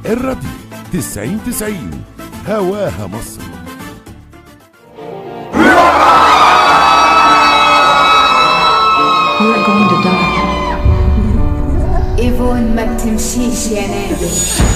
الراديو 90 90 هواها مصر You're going to die. ايفون ما بتمشيش يا نادر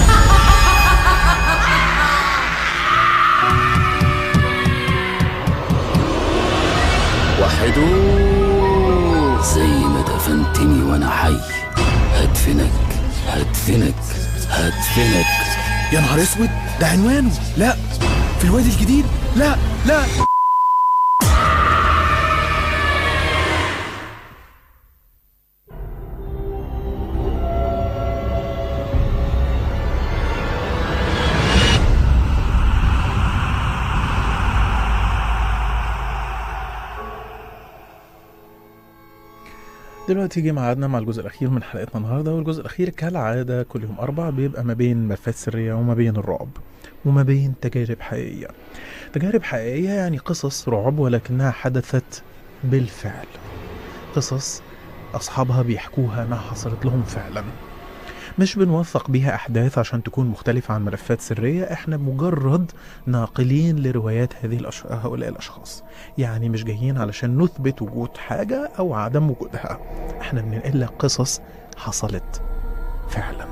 وحدو زي ما دفنتني وانا حي هدفنك هدفنك هدفنك يا نهار اسود ده عنوانه لا في الوادي الجديد لا لا دلوقتي جه ميعادنا مع الجزء الأخير من حلقتنا النهاردة والجزء الأخير كالعادة كل يوم أربع بيبقى ما بين ملفات سرية وما بين الرعب وما بين تجارب حقيقية تجارب حقيقية يعني قصص رعب ولكنها حدثت بالفعل قصص أصحابها بيحكوها أنها حصلت لهم فعلا مش بنوثق بيها أحداث عشان تكون مختلفة عن ملفات سرية إحنا مجرد ناقلين لروايات هذه الأش... هؤلاء الأشخاص يعني مش جايين علشان نثبت وجود حاجة أو عدم وجودها إحنا بننقل لك قصص حصلت فعلا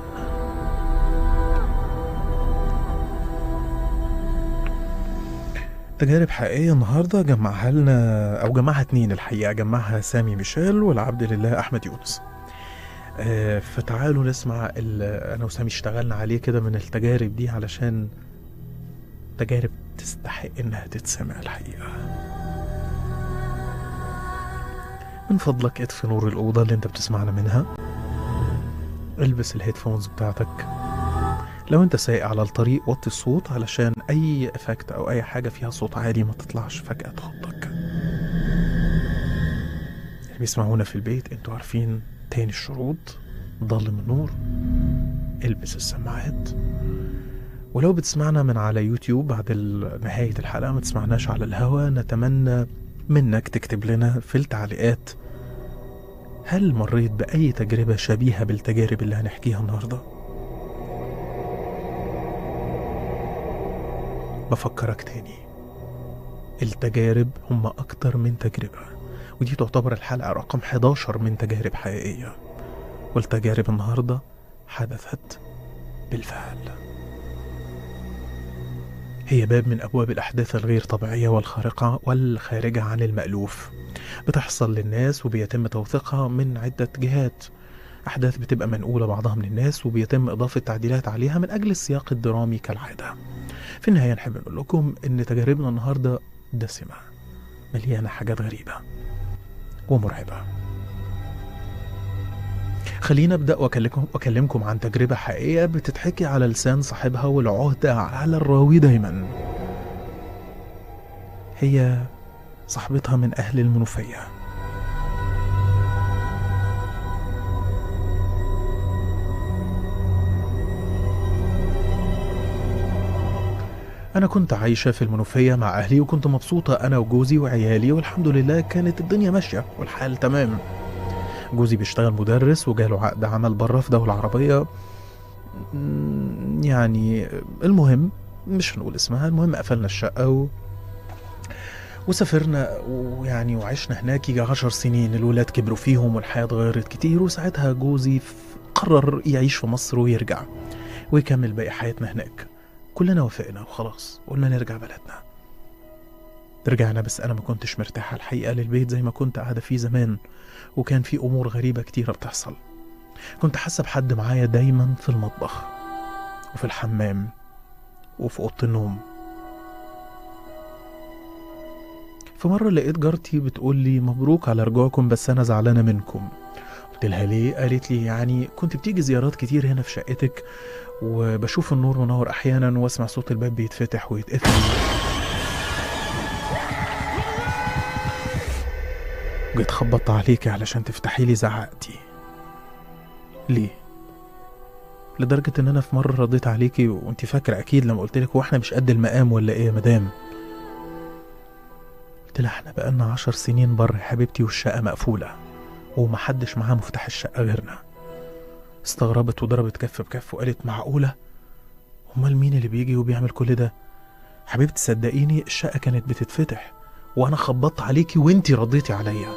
تجارب حقيقية النهاردة جمعها لنا أو جمعها اتنين الحقيقة جمعها سامي ميشيل والعبد لله أحمد يونس آه، فتعالوا نسمع ال- أنا وسامي اشتغلنا عليه كده من التجارب دي علشان تجارب تستحق إنها تتسمع الحقيقة من فضلك اطفي نور الأوضة اللي انت بتسمعنا منها البس الهيدفونز بتاعتك لو انت سايق على الطريق وطي الصوت علشان اي افكت او اي حاجة فيها صوت عالي ما تطلعش فجأة تخضك اللي بيسمعونا في البيت انتوا عارفين تاني الشروط ضلم النور البس السماعات ولو بتسمعنا من على يوتيوب بعد ال- نهاية الحلقة ما تسمعناش على الهوا نتمنى منك تكتب لنا في التعليقات هل مريت بأي تجربة شبيهة بالتجارب اللي هنحكيها النهاردة؟ بفكرك تاني التجارب هم أكتر من تجربة ودي تعتبر الحلقة رقم 11 من تجارب حقيقية والتجارب النهاردة حدثت بالفعل هي باب من أبواب الأحداث الغير طبيعية والخارقة والخارجة عن المألوف بتحصل للناس وبيتم توثيقها من عدة جهات أحداث بتبقى منقولة بعضها من الناس وبيتم إضافة تعديلات عليها من أجل السياق الدرامي كالعادة في النهاية نحب نقول لكم إن تجاربنا النهاردة دسمة مليانة حاجات غريبة ومرعبة خلينا ابدا واكلمكم واكلمكم عن تجربه حقيقيه بتتحكي على لسان صاحبها والعهده على الراوي دايما هي صاحبتها من اهل المنوفيه أنا كنت عايشة في المنوفية مع أهلي وكنت مبسوطة أنا وجوزي وعيالي والحمد لله كانت الدنيا ماشية والحال تمام جوزي بيشتغل مدرس وجاله عقد عمل بره في دولة عربية مم، يعني المهم مش هنقول اسمها المهم قفلنا الشقة و... وسافرنا ويعني وعشنا هناك يجي عشر سنين الولاد كبروا فيهم والحياة اتغيرت كتير وساعتها جوزي ف- قرر يعيش في مصر ويرجع ويكمل باقي حياتنا هناك كلنا وافقنا وخلاص قلنا نرجع بلدنا رجعنا بس انا ما كنتش مرتاحة الحقيقة للبيت زي ما كنت قاعدة فيه زمان وكان في امور غريبة كتيرة بتحصل كنت حاسة بحد معايا دايما في المطبخ وفي الحمام وفي اوضة النوم في مرة لقيت جارتي بتقول لي مبروك على رجوعكم بس أنا زعلانة منكم قلت لها ليه؟ قالت لي يعني كنت بتيجي زيارات كتير هنا في شقتك وبشوف النور منور أحيانا واسمع صوت الباب بيتفتح ويتقفل جيت خبطت عليكي علشان تفتحي لي زعقتي ليه؟ لدرجة إن أنا في مرة رديت عليكي وأنت فاكرة أكيد لما قلت لك هو إحنا مش قد المقام ولا إيه يا مدام؟ قلت لها إحنا بقالنا عشر سنين بره يا حبيبتي والشقة مقفولة ومحدش معاه مفتاح الشقة غيرنا استغربت وضربت كف بكف وقالت معقولة؟ امال مين اللي بيجي وبيعمل كل ده حبيبتي صدقيني الشقه كانت بتتفتح وانا خبطت عليكي وانتي رديتي عليا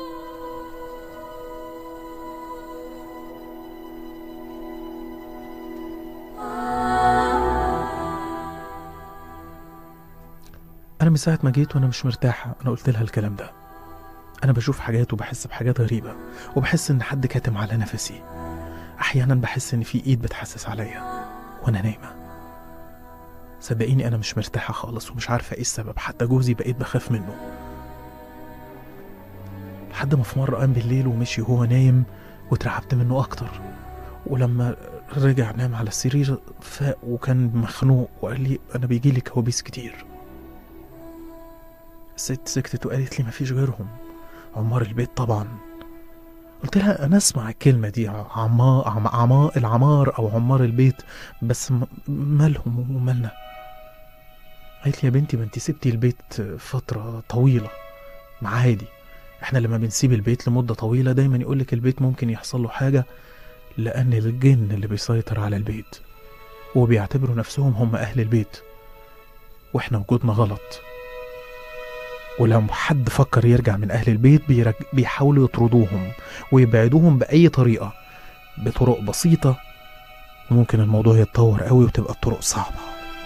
انا من ساعه ما جيت وانا مش مرتاحه انا قلت لها الكلام ده انا بشوف حاجات وبحس بحاجات غريبه وبحس ان حد كاتم على نفسي احيانا بحس ان في ايد بتحسس عليا وانا نايمه صدقيني انا مش مرتاحه خالص ومش عارفه ايه السبب حتى جوزي بقيت بخاف منه لحد ما في مره قام بالليل ومشي وهو نايم واترعبت منه اكتر ولما رجع نام على السرير فاق وكان مخنوق وقال لي انا بيجي لي كوابيس كتير الست سكتت وقالت لي مفيش غيرهم عمار البيت طبعا قلت لها انا اسمع الكلمه دي عمار عم عما العمار او عمار البيت بس م- مالهم ومالنا قالت لي يا بنتي ما انت سبتي البيت فتره طويله ما عادي احنا لما بنسيب البيت لمده طويله دايما يقولك البيت ممكن يحصل له حاجه لان الجن اللي بيسيطر على البيت وبيعتبروا نفسهم هم اهل البيت واحنا وجودنا غلط ولو حد فكر يرجع من أهل البيت بيرج... بيحاولوا يطردوهم ويبعدوهم بأي طريقة بطرق بسيطة وممكن الموضوع يتطور قوي وتبقى الطرق صعبة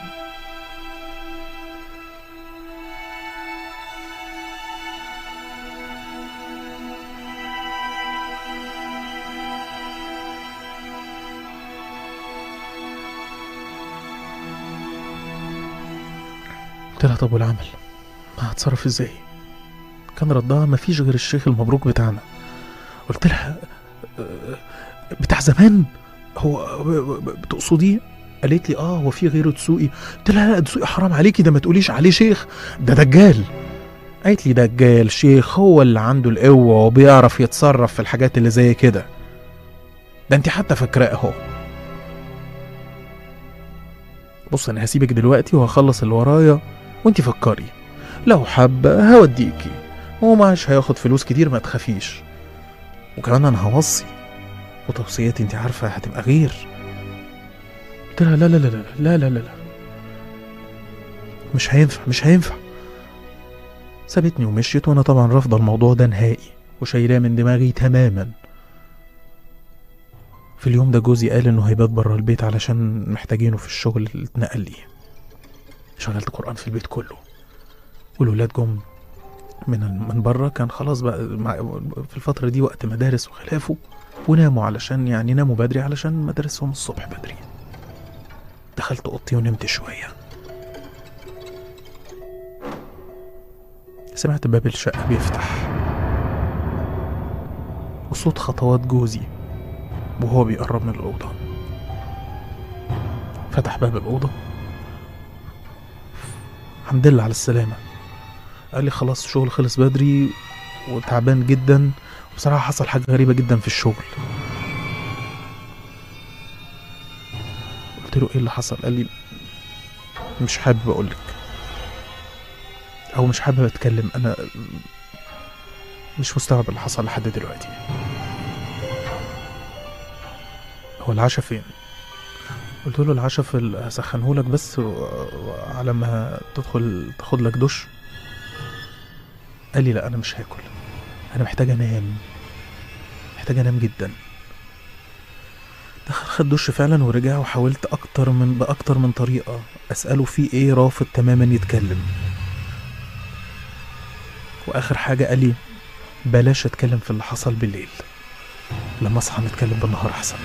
قلت لها طب والعمل ما هتصرف ازاي كان ردها مفيش غير الشيخ المبروك بتاعنا قلت لها "أه، بتاع زمان هو بتقصديه قالت لي اه هو في غيره دسوقي قلت لها لا دسوقي حرام عليكي ده ما تقوليش عليه شيخ ده دجال قالت لي دجال شيخ هو اللي عنده القوة وبيعرف يتصرف في الحاجات اللي زي كده ده انت حتى فاكراه اهو بص انا هسيبك دلوقتي وهخلص اللي ورايا وانت فكري لو حابة هوديكي ومعش هياخد فلوس كتير ما تخافيش وكمان انا هوصي وتوصياتي انت عارفة هتبقى غير قلت لها لا لا لا لا لا لا لا لا مش هينفع مش هينفع سابتني ومشيت وانا طبعا رافضة الموضوع ده نهائي وشايلاه من دماغي تماما في اليوم ده جوزي قال انه هيبات بره البيت علشان محتاجينه في الشغل اللي اتنقل ليه شغلت قرآن في البيت كله والولاد جم من من بره كان خلاص بقى مع- في الفترة دي وقت مدارس وخلافه وناموا علشان يعني ناموا بدري علشان مدارسهم الصبح بدري دخلت اوضتي ونمت شوية سمعت باب الشقة بيفتح وصوت خطوات جوزي وهو بيقرب من الأوضة فتح باب الأوضة الحمد لله على السلامة قال لي خلاص الشغل خلص بدري وتعبان جدا بصراحة حصل حاجة غريبة جدا في الشغل قلت له ايه اللي حصل قال لي مش حابب اقولك او مش حابب اتكلم انا مش مستوعب اللي حصل لحد دلوقتي هو العشاء فين قلت له العشاء في ال- هسخنهولك بس و- وعلى ما تدخل تاخد لك دش قال لي لا انا مش هاكل انا محتاج انام محتاج انام جدا دخل خد دش فعلا ورجع وحاولت اكتر من باكتر من طريقه اساله في ايه رافض تماما يتكلم واخر حاجه قال لي بلاش اتكلم في اللي حصل بالليل لما اصحى نتكلم بالنهار احسن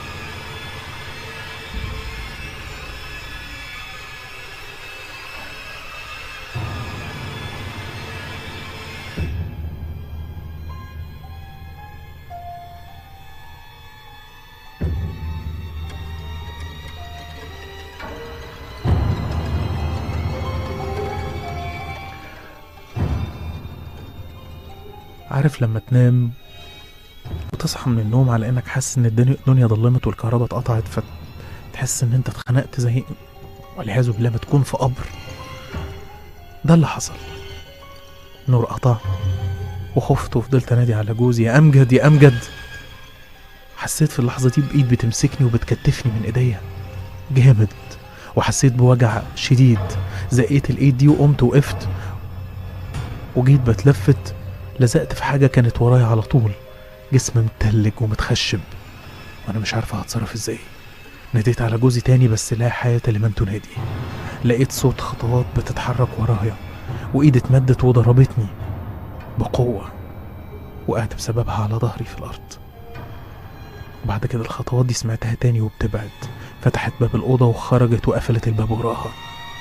عارف لما تنام وتصحى من النوم على انك حاسس ان الدنيا الدنيا ضلمت والكهرباء اتقطعت فتحس ان انت اتخنقت زي والعياذ بالله ما تكون في قبر ده اللي حصل نور قطع وخفت وفضلت انادي على جوزي يا امجد يا امجد حسيت في اللحظه دي بايد بتمسكني وبتكتفني من ايديا جامد وحسيت بوجع شديد زقيت الايد دي وقمت وقفت وجيت بتلفت لزقت في حاجة كانت ورايا على طول جسم متلج ومتخشب وانا مش عارفة هتصرف ازاي ناديت على جوزي تاني بس لا حياة لمن تنادي لقيت صوت خطوات بتتحرك ورايا وايدي اتمدت وضربتني بقوة وقعت بسببها على ظهري في الأرض وبعد كده الخطوات دي سمعتها تاني وبتبعد فتحت باب الأوضة وخرجت وقفلت الباب وراها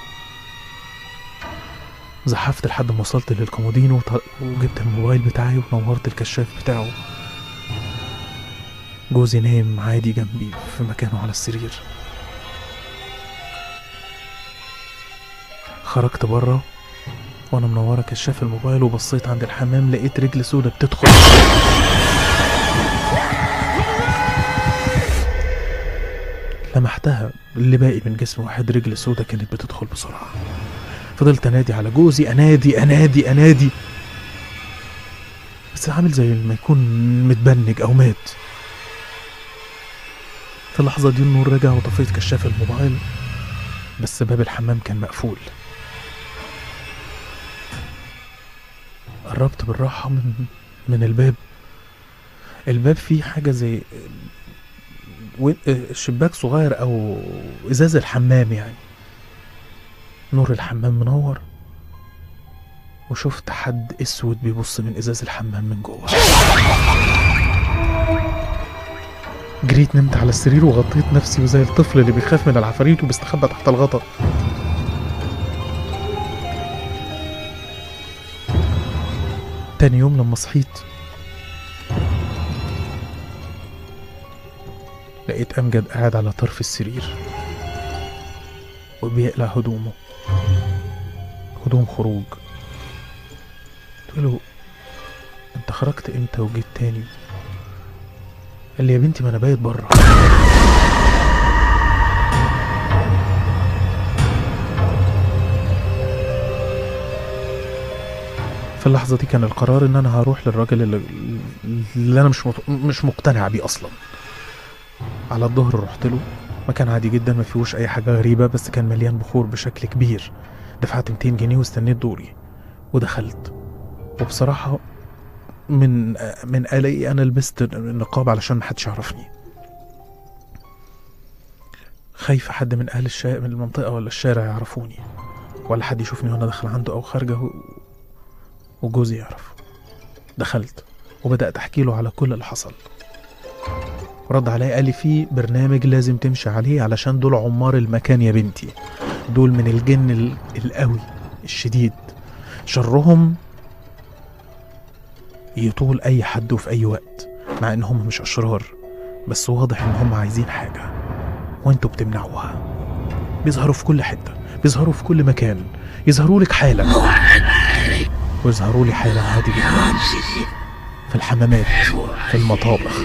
زحفت لحد ما وصلت للكومودينو وط- وجبت الموبايل بتاعي ونورت الكشاف بتاعه جوزي نايم عادي جنبي في مكانه على السرير خرجت بره وانا منوره كشاف الموبايل وبصيت عند الحمام لقيت رجل سودة بتدخل لمحتها اللي باقي من جسم واحد رجل سودة كانت بتدخل بسرعة فضلت انادي على جوزي انادي انادي انادي بس عامل زي ما يكون متبنج او مات في اللحظة دي النور رجع وطفيت كشاف الموبايل بس باب الحمام كان مقفول قربت بالراحة من من الباب الباب فيه حاجة زي وين- شباك صغير أو إزاز الحمام يعني نور الحمام منور وشفت حد اسود بيبص من ازاز الحمام من جوه جريت نمت على السرير وغطيت نفسي وزي الطفل اللي بيخاف من العفاريت وبيستخبى تحت الغطا تاني يوم لما صحيت لقيت أمجد قاعد على طرف السرير وبيقلع هدومه هدوم خروج قلت له انت خرجت امتى وجيت تاني قال لي يا بنتي ما انا بايت بره في اللحظة دي كان القرار ان انا هروح للراجل اللي, اللي انا مش مت- مش مقتنع بيه اصلا على الظهر رحت له مكان عادي جدا ما فيهوش اي حاجة غريبة بس كان مليان بخور بشكل كبير دفعت 200 جنيه واستنيت دوري ودخلت وبصراحة من من قلقي انا لبست النقاب علشان محدش يعرفني خايفة حد من اهل الشارع من المنطقة ولا الشارع يعرفوني ولا حد يشوفني وانا داخل عنده او خارجه و- وجوزي يعرف دخلت وبدأت احكي له على كل اللي حصل رد عليا قال لي في برنامج لازم تمشي عليه علشان دول عمار المكان يا بنتي دول من الجن ال- القوي الشديد شرهم يطول اي حد وفي اي وقت مع انهم مش اشرار بس واضح ان هم عايزين حاجه وانتوا بتمنعوها بيظهروا في كل حته بيظهروا في كل مكان يظهروا لك حالا ويظهروا لي حالا عادي جدا في الحمامات في المطابخ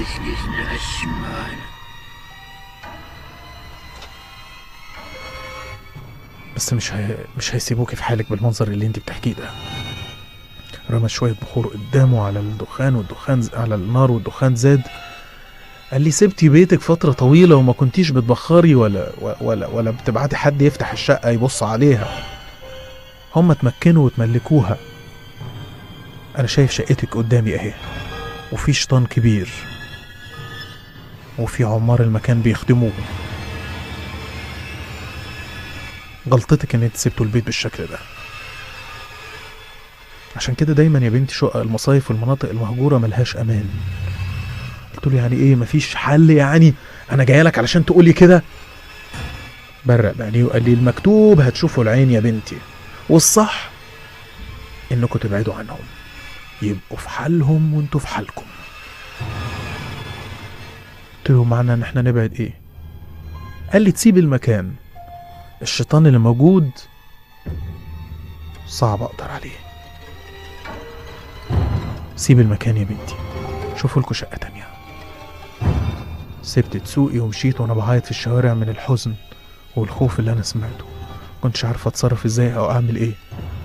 بس مش هي... مش هيسيبوكي في حالك بالمنظر اللي انت بتحكيه ده رمى شوية بخور قدامه على الدخان والدخان ز... على النار والدخان زاد قال لي سبتي بيتك فترة طويلة وما كنتيش بتبخري ولا ولا ولا بتبعتي حد يفتح الشقة يبص عليها هم اتمكنوا وتملكوها أنا شايف شقتك قدامي أهي وفي شيطان كبير وفي عمار المكان بيخدموه غلطتك ان انت سبتوا البيت بالشكل ده عشان كده دايما يا بنتي شقق المصايف والمناطق المهجورة ملهاش امان قلت له يعني ايه مفيش حل يعني انا جاي لك علشان تقولي كده برق بعينيه وقال لي المكتوب هتشوفوا العين يا بنتي والصح انكم تبعدوا عنهم يبقوا في حالهم وانتوا في حالكم قلت له معنى ان احنا نبعد ايه قال لي تسيب المكان الشيطان اللي موجود صعب اقدر عليه سيب المكان يا بنتي شوفوا لكم شقة تانية سبت تسوقي ومشيت وانا بعيط في الشوارع من الحزن والخوف اللي انا سمعته كنتش عارفة اتصرف ازاي او اعمل ايه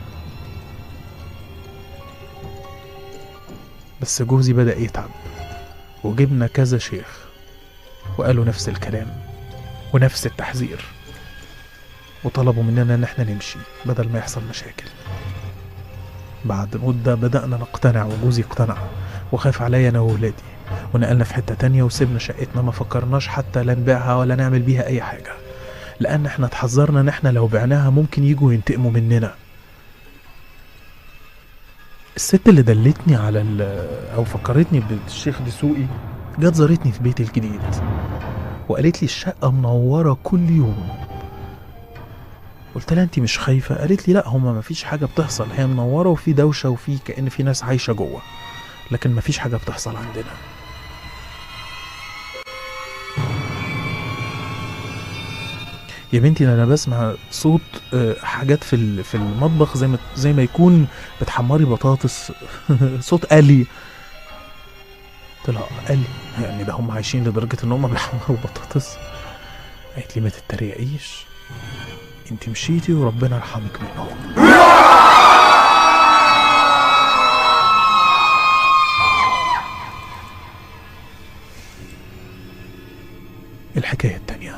بس جوزي بدأ يتعب وجبنا كذا شيخ وقالوا نفس الكلام ونفس التحذير وطلبوا مننا ان احنا نمشي بدل ما يحصل مشاكل بعد مدة بدأنا نقتنع وجوزي اقتنع وخاف عليا انا وولادي ونقلنا في حتة تانية وسيبنا شقتنا ما فكرناش حتى لا نبيعها ولا نعمل بيها اي حاجة لان احنا اتحذرنا ان احنا لو بعناها ممكن يجوا ينتقموا مننا الست اللي دلتني على ال- او فكرتني بالشيخ دسوقي جت زارتني في بيتي الجديد وقالت لي الشقة منورة كل يوم قلت لها انت مش خايفة قالت لي لا هما مفيش حاجة بتحصل هي منورة وفي دوشة وفي كأن في ناس عايشة جوه لكن مفيش حاجة بتحصل عندنا يا بنتي انا بسمع صوت آه، حاجات في ال- في المطبخ زي ما زي ما يكون بتحمري بطاطس صوت قلي قلت لها "آه، قلي يعني ده هم عايشين لدرجة ان هم بيحمروا بطاطس قالت لي ما تتريقيش انت مشيتي وربنا يرحمك منهم الحكاية التانية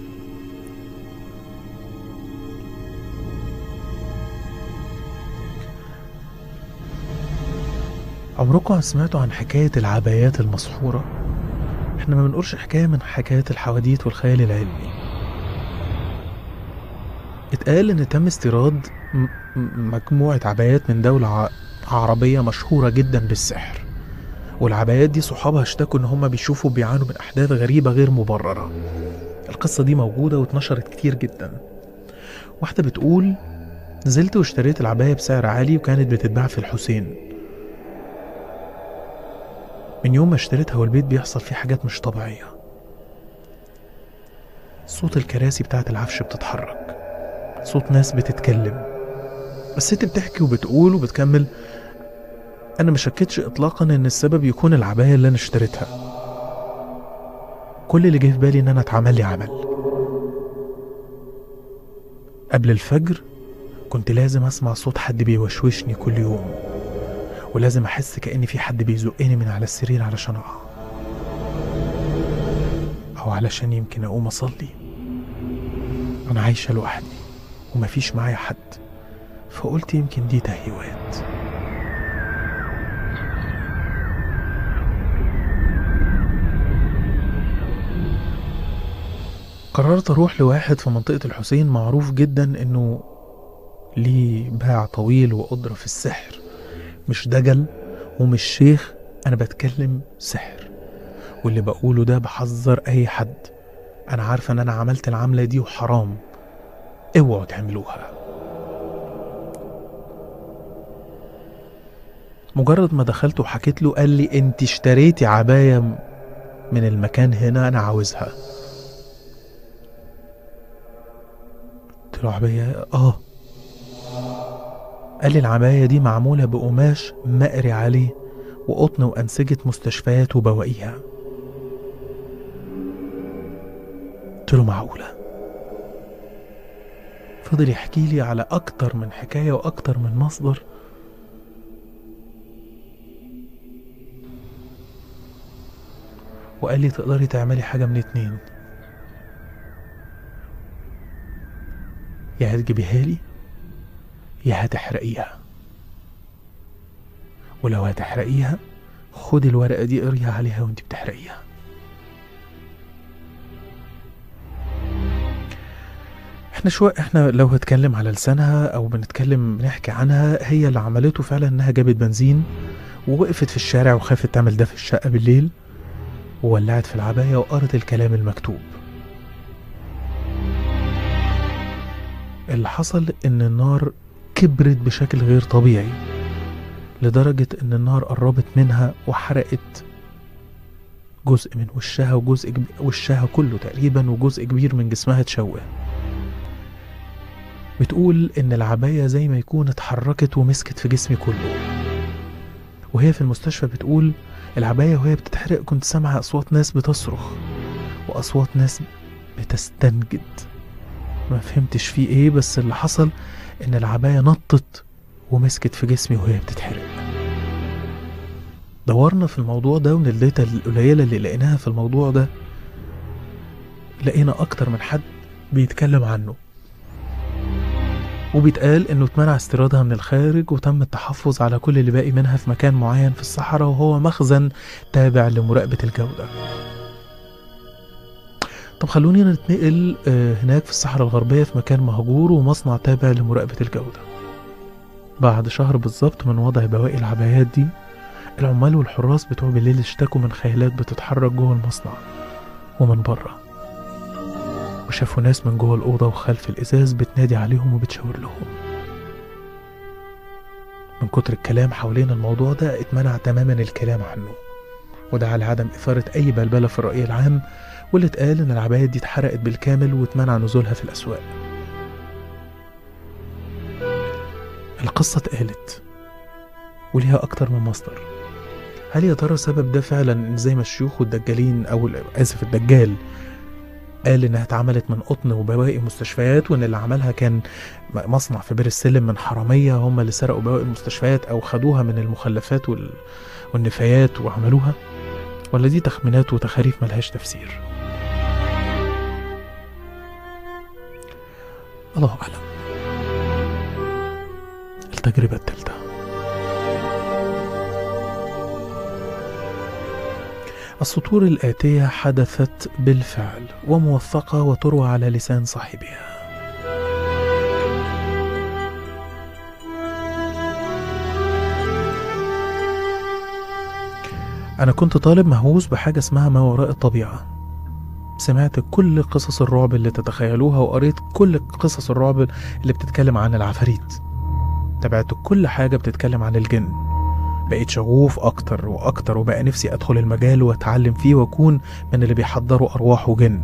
عمركم سمعتوا عن حكاية العبايات المسحورة؟ احنا ما بنقولش حكاية من حكايات الحواديت والخيال العلمي اتقال ان تم استيراد م- م- مجموعة عبايات من دولة ع- عربية مشهورة جدا بالسحر والعبايات دي صحابها اشتكوا ان هم بيشوفوا بيعانوا من احداث غريبة غير مبررة القصة دي موجودة واتنشرت كتير جدا واحدة بتقول نزلت واشتريت العباية بسعر عالي وكانت بتتباع في الحسين من يوم ما اشتريتها والبيت بيحصل فيه حاجات مش طبيعية صوت الكراسي بتاعت العفش بتتحرك صوت ناس بتتكلم الست بتحكي وبتقول وبتكمل انا ما شكتش اطلاقا ان السبب يكون العباية اللي انا اشتريتها كل اللي جه في بالي ان انا اتعمل لي عمل قبل الفجر كنت لازم اسمع صوت حد بيوشوشني كل يوم ولازم احس كأن في حد بيزقني من على السرير علشان اقع او علشان يمكن اقوم اصلي انا عايشة لوحدي ومفيش معايا حد فقلت يمكن دي تهيؤات قررت اروح لواحد في منطقة الحسين معروف جدا انه ليه باع طويل وقدرة في السحر مش دجل ومش شيخ انا بتكلم سحر واللي بقوله ده بحذر اي حد انا عارفه ان انا عملت العمله دي وحرام اوعوا تعملوها مجرد ما دخلت وحكيت له قال لي انت اشتريتي عبايه م- من المكان هنا انا عاوزها قلت له عبايه اه قال لي العباية دي معمولة بقماش مقري عليه وقطن وأنسجة مستشفيات وبواقيها قلت له معقولة فضل يحكي لي على أكتر من حكاية وأكتر من مصدر وقال لي تقدري تعملي حاجة من اتنين يا هتجيبيها لي يا هتحرقيها ولو هتحرقيها خدي الورقة دي قريها عليها وانت بتحرقيها احنا شو احنا لو هتكلم على لسانها او بنتكلم بنحكي عنها هي اللي عملته فعلا انها جابت بنزين ووقفت في الشارع وخافت تعمل ده في الشقة بالليل وولعت في العباية وقرت الكلام المكتوب اللي حصل ان النار كبرت بشكل غير طبيعي لدرجة ان النار قربت منها وحرقت جزء من وشها وجزء كب... وشها كله تقريبا وجزء كبير من جسمها اتشوه بتقول ان العباية زي ما يكون اتحركت ومسكت في جسمي كله وهي في المستشفى بتقول العباية وهي بتتحرق كنت سامعة أصوات ناس بتصرخ وأصوات ناس بتستنجد ما فهمتش فيه ايه بس اللي حصل ان العباية نطت ومسكت في جسمي وهي بتتحرق دورنا في الموضوع ده ومن الداتا القليلة اللي لقيناها في الموضوع ده لقينا أكتر من حد بيتكلم عنه وبيتقال انه اتمنع استيرادها من الخارج وتم التحفظ على كل اللي باقي منها في مكان معين في الصحراء وهو مخزن تابع لمراقبة الجودة طب خلوني نتنقل آه، هناك في الصحراء الغربية في مكان مهجور ومصنع تابع لمراقبة الجودة بعد شهر بالظبط من وضع بواقي العبايات دي العمال والحراس بتوع بالليل اشتكوا من خيالات بتتحرك جوه المصنع ومن بره وشافوا ناس من جوه الأوضة وخلف الإزاز بتنادي عليهم وبتشاور لهم من كتر الكلام حوالين الموضوع ده اتمنع تماما الكلام عنه وده على عدم إثارة أي بلبلة في الرأي العام واللي اتقال إن العبايات دي اتحرقت بالكامل واتمنع نزولها في الأسواق القصة اتقالت وليها أكتر من مصدر هل يا ترى سبب ده فعلا إن زي ما الشيوخ والدجالين أو ال- آسف الدجال قال إنها اتعملت من قطن وبواقي مستشفيات وإن اللي عملها كان م- مصنع في بير السلم من حرامية هم اللي سرقوا بواقي المستشفيات أو خدوها من المخلفات وال... والنفايات وعملوها ولا دي تخمينات وتخاريف ملهاش تفسير الله أعلم التجربة التالتة السطور الآتية حدثت بالفعل وموثقة وتروى على لسان صاحبها أنا كنت طالب مهووس بحاجة اسمها ما وراء الطبيعة سمعت كل قصص الرعب اللي تتخيلوها وقريت كل قصص الرعب اللي بتتكلم عن العفاريت تابعت كل حاجة بتتكلم عن الجن بقيت شغوف أكتر وأكتر وبقى نفسي أدخل المجال وأتعلم فيه وأكون من اللي بيحضروا أرواح وجن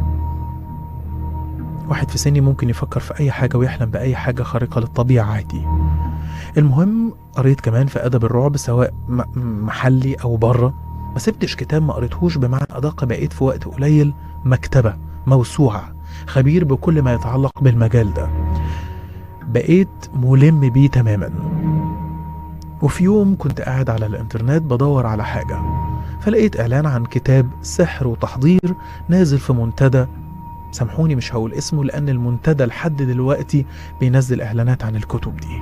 واحد في سني ممكن يفكر في أي حاجة ويحلم بأي حاجة خارقة للطبيعة عادي المهم قريت كمان في أدب الرعب سواء م- محلي أو بره ما سبتش كتاب ما قريتهوش بمعنى أدق بقيت في وقت قليل مكتبة موسوعة خبير بكل ما يتعلق بالمجال ده بقيت ملم بيه تماما وفي يوم كنت قاعد على الانترنت بدور على حاجة فلقيت إعلان عن كتاب سحر وتحضير نازل في منتدى سامحوني مش هقول اسمه لأن المنتدى لحد دلوقتي بينزل إعلانات عن الكتب دي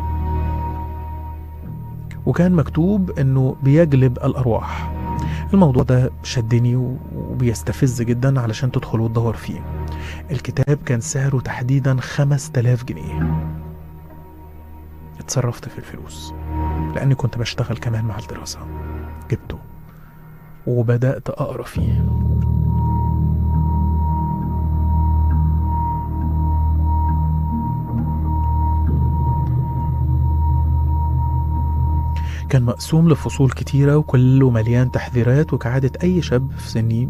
وكان مكتوب إنه بيجلب الأرواح الموضوع ده شدني و- وبيستفز جدا علشان تدخل وتدور فيه الكتاب كان سعره تحديدا 5000 جنيه اتصرفت في الفلوس لأني كنت بشتغل كمان مع الدراسة جبته وبدأت أقرأ فيه كان مقسوم لفصول كتيرة وكله مليان تحذيرات وكعادة أي شاب في سني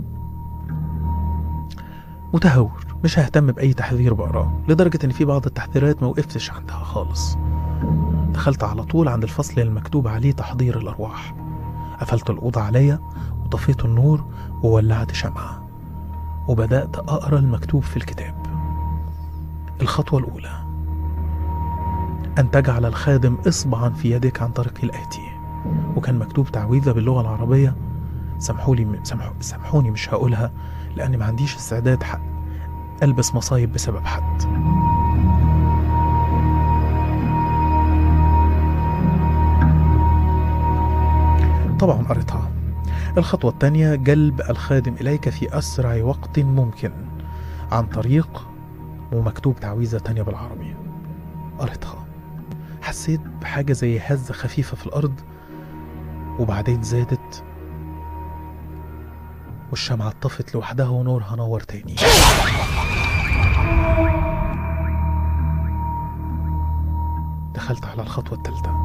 متهور مش ههتم بأي تحذير بقراه لدرجة إن في بعض التحذيرات ما وقفتش عندها خالص دخلت على طول عند الفصل المكتوب عليه تحضير الأرواح قفلت الأوضة عليا وطفيت النور وولعت شمعة وبدأت أقرأ المكتوب في الكتاب الخطوة الأولى أن تجعل الخادم إصبعا في يدك عن طريق الآتي وكان مكتوب تعويذة باللغة العربية سامحولي سامحو سامحوني مش هقولها لأني ما عنديش استعداد حق ألبس مصايب بسبب حد طبعا قريتها الخطوة الثانية جلب الخادم إليك في أسرع وقت ممكن عن طريق ومكتوب تعويذة تانية بالعربي قريتها حسيت بحاجة زي هزة خفيفة في الأرض وبعدين زادت والشمعة اتطفت لوحدها ونورها نور تاني دخلت على الخطوة التالتة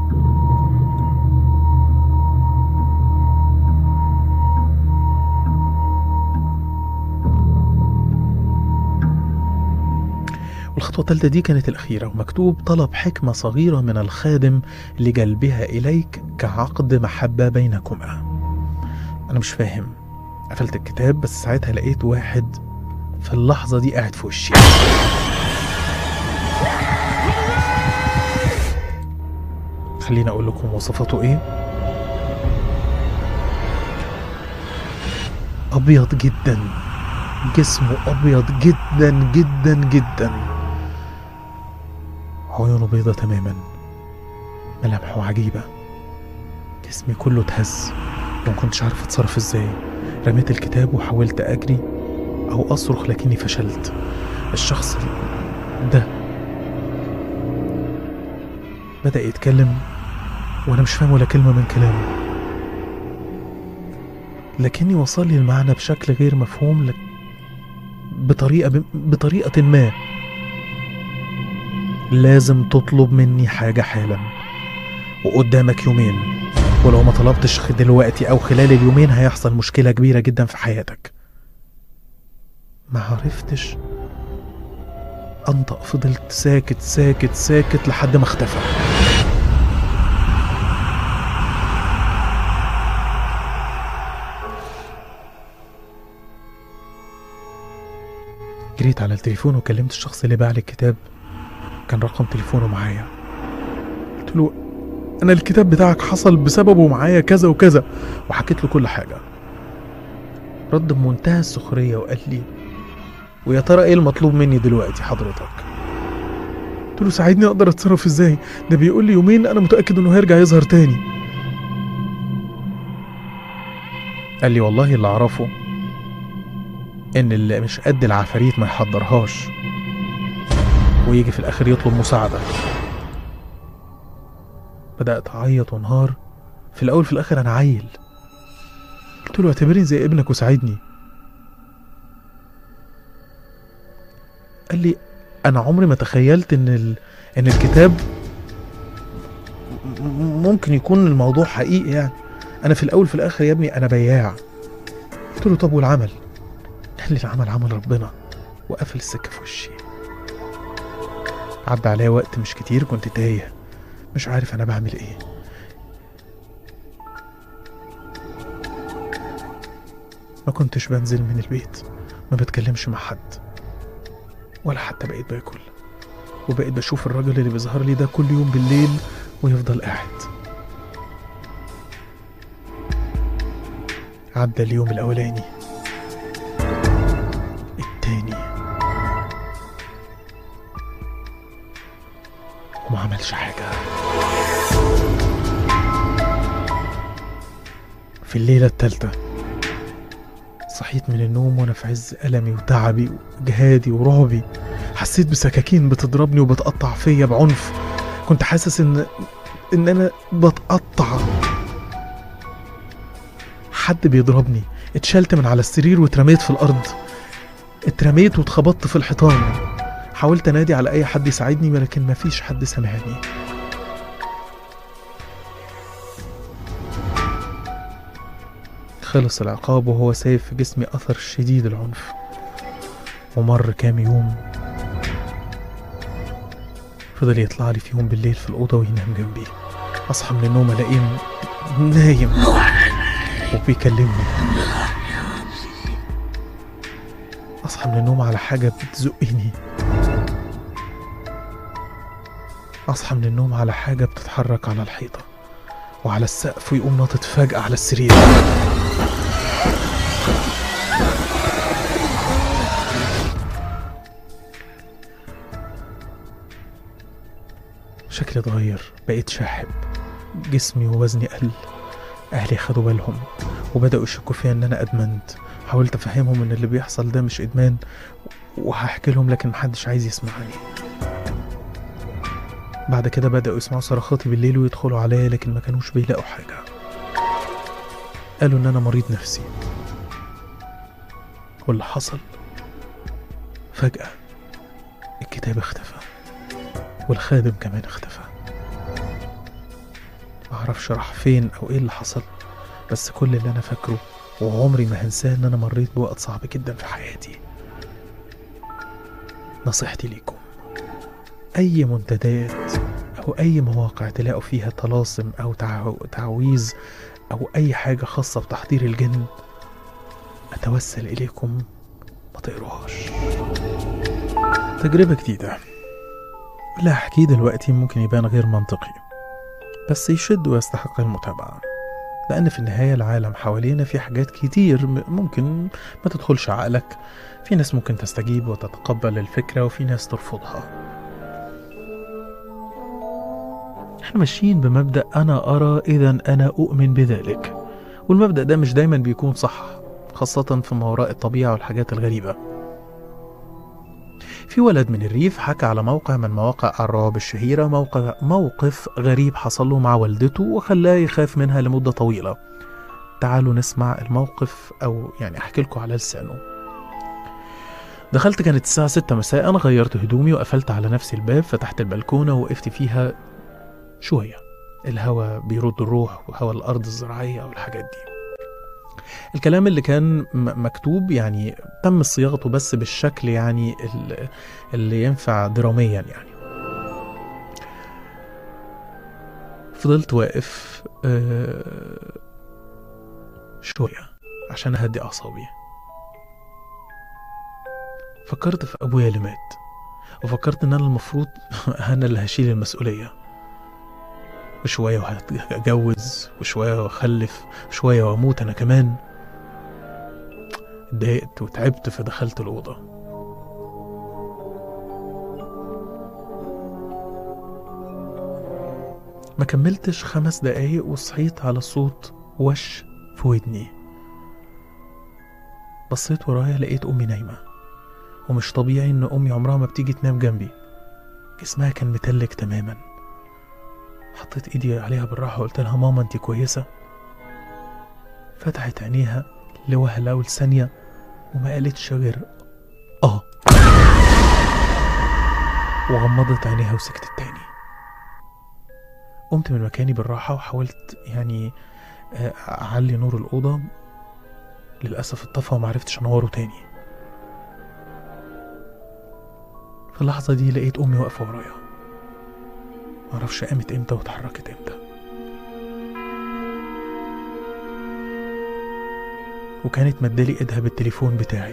والخطوة التالتة دي كانت الأخيرة ومكتوب طلب حكمة صغيرة من الخادم لجلبها إليك كعقد محبة بينكما أنا مش فاهم قفلت الكتاب بس ساعتها لقيت واحد في اللحظة دي قاعد في وشي خليني أقول لكم وصفاته إيه أبيض جدا جسمه أبيض جدا جدا جدا عيونه بيضة تماما ملامحه عجيبة جسمي كله اتهز وما كنتش عارف اتصرف ازاي رميت الكتاب وحاولت اجري او اصرخ لكني فشلت الشخص ده بدأ يتكلم وانا مش فاهم ولا كلمة من كلامه لكني وصل لي المعنى بشكل غير مفهوم لك بطريقة بطريقة ما لازم تطلب مني حاجة حالا وقدامك يومين ولو ما طلبتش دلوقتي أو خلال اليومين هيحصل مشكلة كبيرة جدا في حياتك ما عرفتش أنطق فضلت ساكت ساكت ساكت لحد ما اختفى جريت على التليفون وكلمت الشخص اللي باع لي الكتاب كان رقم تليفونه معايا قلت له انا الكتاب بتاعك حصل بسببه معايا كذا وكذا وحكيت له كل حاجه رد بمنتهى السخريه وقال لي ويا ترى ايه المطلوب مني دلوقتي حضرتك قلت له ساعدني اقدر اتصرف ازاي ده بيقول لي يومين انا متاكد انه هيرجع يظهر تاني قال لي والله اللي اعرفه ان اللي مش قد العفاريت ما يحضرهاش ويجي في الاخر يطلب مساعده بدات اعيط وانهار في الاول في الاخر انا عيل قلت له اعتبرني زي ابنك وساعدني قال لي انا عمري ما تخيلت ان ال... ان الكتاب م- م- ممكن يكون الموضوع حقيقي يعني انا في الاول في الاخر يا ابني انا بياع قلت له طب والعمل قال لي العمل عمل ربنا وقفل السكه في وشي عدى عليا وقت مش كتير كنت تايه مش عارف انا بعمل ايه ما كنتش بنزل من البيت ما بتكلمش مع حد ولا حتى بقيت باكل وبقيت بشوف الراجل اللي بيظهر لي ده كل يوم بالليل ويفضل قاعد عدى اليوم الأولاني التاني وما عملش حاجة في الليلة التالتة صحيت من النوم وانا في عز ألمي وتعبي وجهادي ورعبي حسيت بسكاكين بتضربني وبتقطع فيا بعنف كنت حاسس ان ان انا بتقطع حد بيضربني اتشلت من على السرير واترميت في الارض اترميت واتخبطت في الحيطان حاولت انادي على اي حد يساعدني ولكن مفيش حد سمعني خلص العقاب وهو سايب في جسمي اثر شديد العنف ومر كام يوم فضل يطلع لي فيهم بالليل في الأوضة وينام جنبي أصحى من النوم ألاقيه نايم وبيكلمني أصحى من النوم على حاجة بتزقني أصحى من النوم على حاجة بتتحرك على الحيطة وعلى السقف ويقوم ناطط فجأة على السرير شكلي اتغير بقيت شاحب جسمي ووزني قل أهلي خدوا بالهم وبدأوا يشكوا فيا إن أنا أدمنت حاولت أفهمهم إن اللي بيحصل ده مش إدمان وهحكي لهم لكن محدش عايز يسمعني بعد كده بدأوا يسمعوا صرخاتي بالليل ويدخلوا عليا لكن ما كانوش بيلاقوا حاجة قالوا إن أنا مريض نفسي واللي حصل فجأة الكتاب اختفى والخادم كمان اختفى معرفش راح فين او ايه اللي حصل بس كل اللي انا فاكره وعمري ما هنساه ان انا مريت بوقت صعب جدا في حياتي نصيحتي ليكم اي منتديات او اي مواقع تلاقوا فيها طلاسم او تعو- تعويذ او اي حاجة خاصة بتحضير الجن اتوسل اليكم ما تقروهاش تجربة جديدة اللي هحكيه دلوقتي ممكن يبان غير منطقي بس يشد ويستحق المتابعة لأن في النهاية العالم حوالينا في حاجات كتير م- ممكن ما تدخلش عقلك في ناس ممكن تستجيب وتتقبل الفكرة وفي ناس ترفضها احنا ماشيين بمبدأ أنا أرى إذا أنا أؤمن بذلك والمبدأ ده مش دايما بيكون صح خاصة في ما وراء الطبيعة والحاجات الغريبة في ولد من الريف حكى على موقع من مواقع الرعب الشهيرة موقع موقف غريب حصل له مع والدته وخلاه يخاف منها لمدة طويلة تعالوا نسمع الموقف أو يعني أحكي لكم على لسانه دخلت كانت الساعة ستة مساء غيرت هدومي وقفلت على نفسي الباب فتحت البلكونة ووقفت فيها شوية الهواء بيرد الروح وهواء الأرض الزراعية والحاجات دي الكلام اللي كان م- مكتوب يعني تم صياغته بس بالشكل يعني ال- اللي ينفع دراميا يعني فضلت واقف آه، شوية عشان أهدي أعصابي فكرت في أبويا اللي مات وفكرت إن أنا المفروض أنا اللي هشيل المسؤولية وشوية وهتجوز وشوية وأخلف وشوية وأموت أنا كمان اتضايقت وتعبت فدخلت الأوضة ما كملتش خمس دقايق وصحيت على صوت وش في ودني بصيت ورايا لقيت أمي نايمة ومش طبيعي إن أمي عمرها ما بتيجي تنام جنبي جسمها كان متلج تماما حطيت ايدي عليها بالراحة وقلت لها ماما انت كويسة فتحت عينيها لوهلة ولثانية وما قالتش غير اه وغمضت عينيها وسكتت تاني قمت من مكاني بالراحة وحاولت يعني آه، أعلي نور الأوضة للأسف اتطفى ومعرفتش أنوره تاني في اللحظة دي لقيت أمي واقفة ورايا معرفش قامت امتى واتحركت امتى وكانت مدالي ايدها بالتليفون بتاعي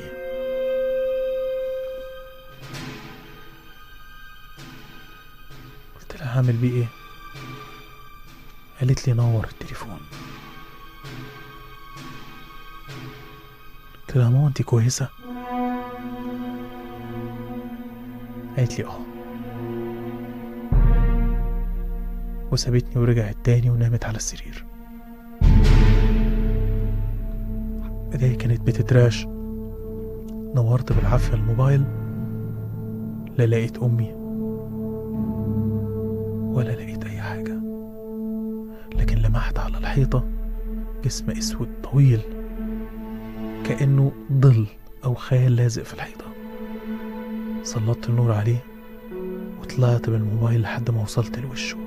قلت لها هعمل بيه ايه قالت لي نور التليفون قلت لها ماما انت كويسه قالت لي اه وسابتني ورجعت تاني ونامت على السرير ايديا كانت بتتراش نورت بالعافية الموبايل لا لقيت أمي ولا لقيت أي حاجة لكن لمحت على الحيطة جسم أسود طويل كأنه ظل أو خيال لازق في الحيطة سلطت النور عليه وطلعت بالموبايل لحد ما وصلت لوشه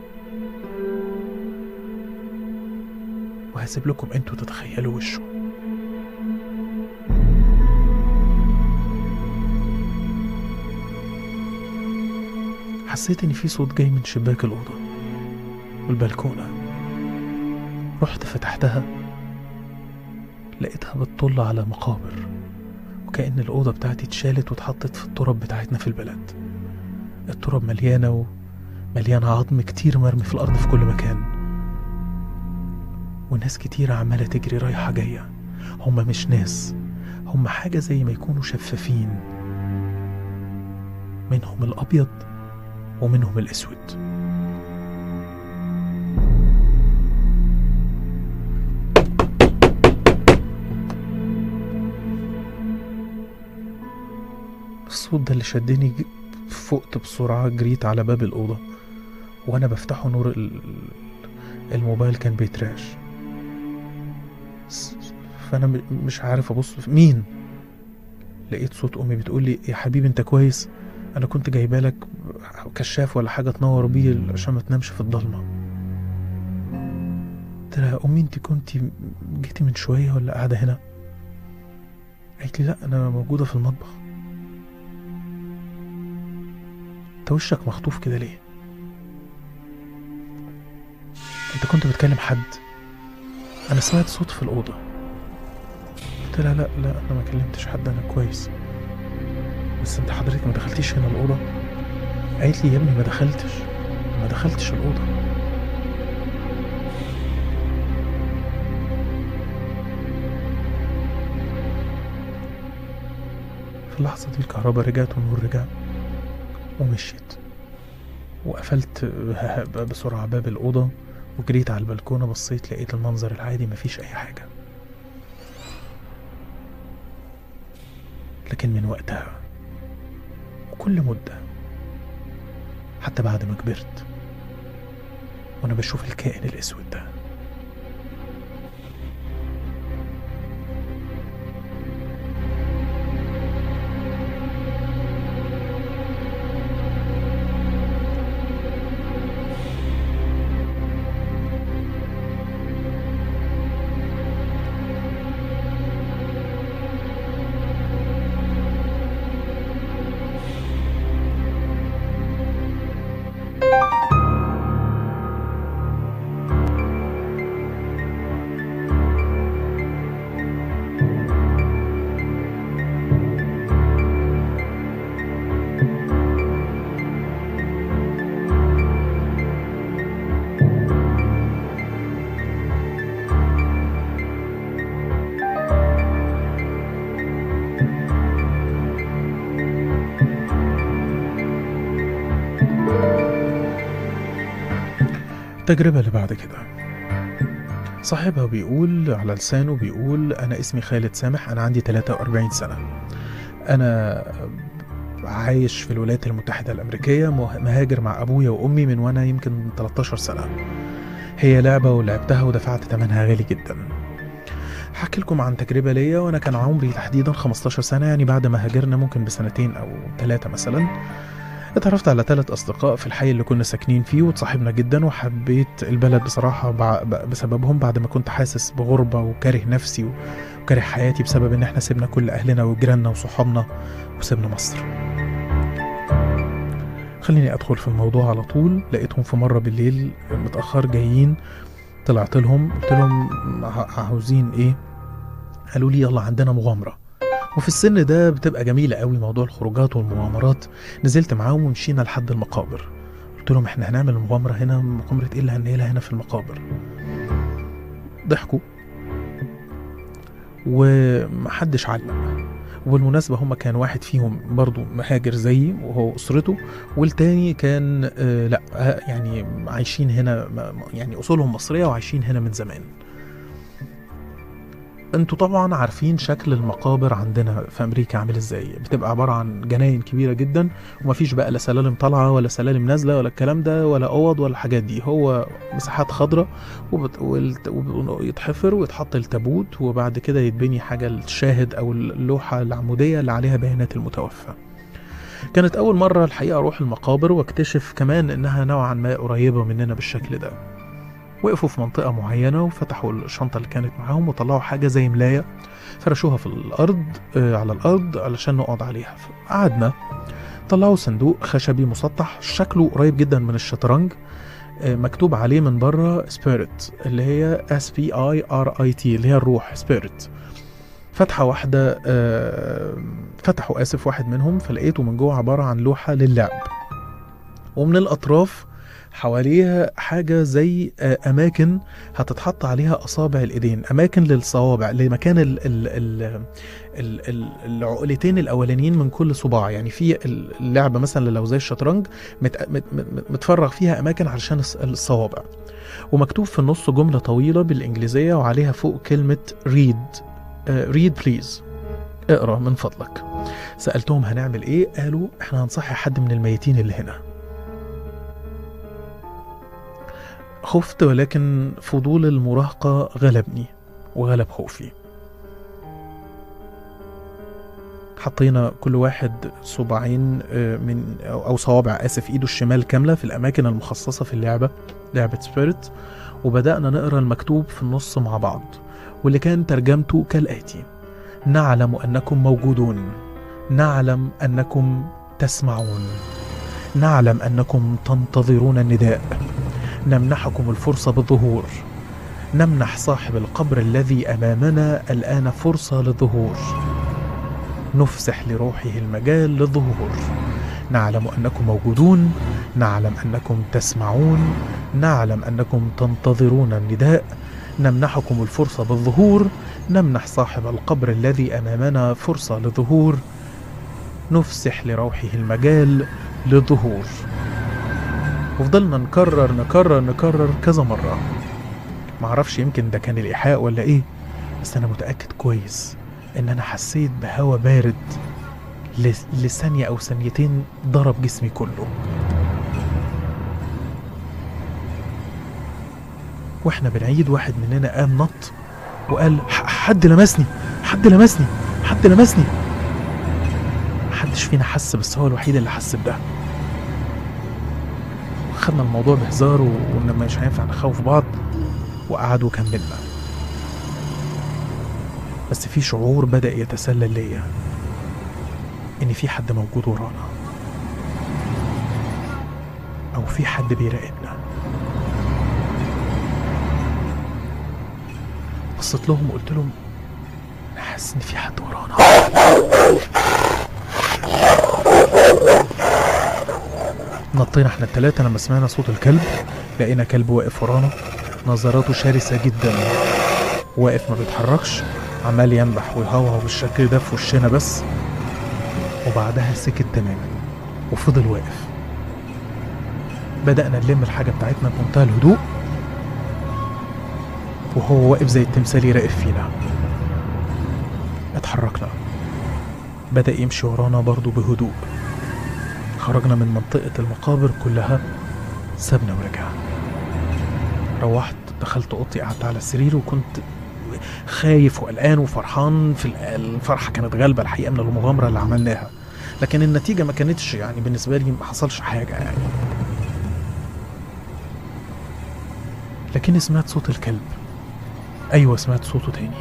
وهسيب لكم انتوا تتخيلوا وشه حسيت ان في صوت جاي من شباك الاوضه والبلكونه رحت فتحتها لقيتها بتطل على مقابر وكأن الأوضة بتاعتي اتشالت واتحطت في التراب بتاعتنا في البلد التراب مليانة ومليانة عظم كتير مرمي في الأرض في كل مكان وناس كتير عمالة تجري رايحة جاية هما مش ناس هما حاجة زي ما يكونوا شفافين منهم الأبيض ومنهم الأسود الصوت ده اللي شدني ج- فقت بسرعة جريت على باب الأوضة وأنا بفتحه نور ال- الموبايل كان بيتراش س- فأنا م- مش عارف أبص في مين لقيت صوت أمي بتقول لي يا حبيبي أنت كويس أنا كنت جايبه لك كشاف ولا حاجة تنور بيه عشان ما تنامش في الضلمة قلت لها يا أمي أنت كنت جيتي من شوية ولا قاعدة هنا قالت لي لا أنا موجودة في المطبخ انت وشك مخطوف كده ليه انت كنت بتكلم حد انا سمعت صوت في الاوضه قلت لها لا لا انا ما كلمتش حد انا كويس بس انت حضرتك ما دخلتيش هنا الاوضه قالت لي يا ابني ما دخلتش ما دخلتش الاوضه في اللحظه دي الكهرباء رجعت والنور رجع ومشيت وقفلت ه- بسرعة باب الأوضة وجريت على البلكونة بصيت لقيت المنظر العادي مفيش أي حاجة لكن من وقتها وكل مدة حتى بعد ما كبرت وأنا بشوف الكائن الأسود ده التجربة اللي بعد كده صاحبها بيقول على لسانه بيقول أنا اسمي خالد سامح أنا عندي 43 سنة أنا عايش في الولايات المتحدة الأمريكية مه- مهاجر مع أبويا وأمي من وأنا يمكن 13 سنة هي لعبة ولعبتها ودفعت ثمنها غالي جدا هحكي لكم عن تجربة ليا وأنا كان عمري تحديدا 15 سنة يعني بعد ما هاجرنا ممكن بسنتين أو ثلاثة مثلا اتعرفت على ثلاث أصدقاء في الحي اللي كنا ساكنين فيه وتصاحبنا جدا وحبيت البلد بصراحة بع- ب- بسببهم بعد ما كنت حاسس بغربة وكاره نفسي وكاره حياتي بسبب إن احنا سيبنا كل أهلنا وجيراننا وصحابنا وسيبنا مصر خليني أدخل في الموضوع على طول لقيتهم في مرة بالليل متأخر جايين طلعت لهم قلت لهم ع- عاوزين إيه قالوا لي يلا عندنا مغامرة وفي السن ده بتبقى جميلة قوي موضوع الخروجات والمغامرات نزلت معاهم ومشينا لحد المقابر قلت لهم احنا هنعمل المغامرة هنا مغامرة ايه اللي هننقلها هنا في المقابر ضحكوا ومحدش علق وبالمناسبة هما كان واحد فيهم برضو مهاجر زيي وهو أسرته والتاني كان آه لا آه، يعني عايشين هنا م- يعني أصولهم مصرية وعايشين هنا من زمان انتوا طبعا عارفين شكل المقابر عندنا في امريكا عامل ازاي بتبقى عباره عن جناين كبيره جدا ومفيش بقى لا سلالم طالعه ولا سلالم نازله ولا الكلام ده ولا اوض ولا الحاجات دي هو مساحات خضراء وبت... والت... ويتحفر ويتحط التابوت وبعد كده يتبني حاجه الشاهد او اللوحه العموديه اللي عليها بيانات المتوفى كانت اول مره الحقيقه اروح المقابر واكتشف كمان انها نوعا ما قريبه مننا بالشكل ده وقفوا في منطقة معينة وفتحوا الشنطة اللي كانت معاهم وطلعوا حاجة زي ملاية فرشوها في الأرض آه، على الأرض علشان نقعد عليها قعدنا طلعوا صندوق خشبي مسطح شكله قريب جدا من الشطرنج آه، مكتوب عليه من بره سبيريت اللي هي اس بي اي ار اي تي اللي هي الروح سبيريت فتحة واحدة آه، فتحوا آسف واحد منهم فلقيته من جوه عبارة عن لوحة للعب ومن الأطراف حواليها حاجة زي آه، أماكن هتتحط عليها أصابع الإيدين أماكن للصوابع لمكان ال ال ال ال ال العقلتين الأولانيين من كل صباع يعني في اللعبة مثلا لو زي الشطرنج مت مت مت متفرغ فيها أماكن علشان الص- الصوابع ومكتوب في النص جملة طويلة بالإنجليزية وعليها فوق كلمة read ريد بليز اقرا من فضلك سألتهم هنعمل ايه قالوا احنا هنصحي حد من الميتين اللي هنا خفت ولكن فضول المراهقة غلبني وغلب خوفي حطينا كل واحد صباعين آه، من أو أو صوابع آسف إيده الشمال كاملة في الأماكن المخصصة في اللعبة لعبة سبيريت وبدأنا نقرا المكتوب في النص مع بعض واللي كان ترجمته كالآتي نعلم أنكم موجودون نعلم أنكم تسمعون نعلم أنكم تنتظرون النداء نمنحكم الفرصة بالظهور نمنح صاحب القبر الذي أمامنا الآن فرصة للظهور نفسح لروحه المجال للظهور نعلم أنكم موجودون نعلم أنكم تسمعون نعلم أنكم تنتظرون النداء نمنحكم الفرصة بالظهور نمنح صاحب القبر الذي أمامنا فرصة للظهور نفسح لروحه المجال للظهور وفضلنا نكرر نكرر نكرر كذا مرة معرفش يمكن ده كان الإيحاء ولا إيه بس أنا متأكد كويس إن أنا حسيت بهوا بارد لس- لثانية أو ثانيتين ضرب جسمي كله واحنا بنعيد واحد مننا قام نط وقال "ح- حد لمسني حد لمسني حد لمسني محدش فينا حس بس هو الوحيد اللي حس بده خدنا الموضوع بهزار وان مش هينفع نخوف بعض وقعد وكملنا بس في شعور بدأ يتسلل ليا ان في حد موجود ورانا او في حد بيراقبنا بصيت لهم وقلت لهم انا حاسس ان في حد ورانا نطينا احنا التلاتة لما سمعنا صوت الكلب لقينا كلب واقف ورانا نظراته شرسة جدا واقف ما بيتحركش عمال ينبح ويهوهو بالشكل ده في وشنا بس وبعدها سكت تماما وفضل واقف بدأنا نلم الحاجة بتاعتنا بمنتهى الهدوء وهو واقف زي التمثال يراقب فينا اتحركنا بدأ يمشي ورانا برضو بهدوء خرجنا من منطقة المقابر كلها سابنا ورجعنا روحت دخلت اوضتي قعدت على السرير وكنت خايف وقلقان وفرحان في ال- الفرحة كانت غالبة الحقيقة من المغامرة اللي عملناها لكن النتيجة ما كانتش يعني بالنسبة لي ما حصلش حاجة يعني لكني سمعت صوت الكلب أيوة سمعت صوته تاني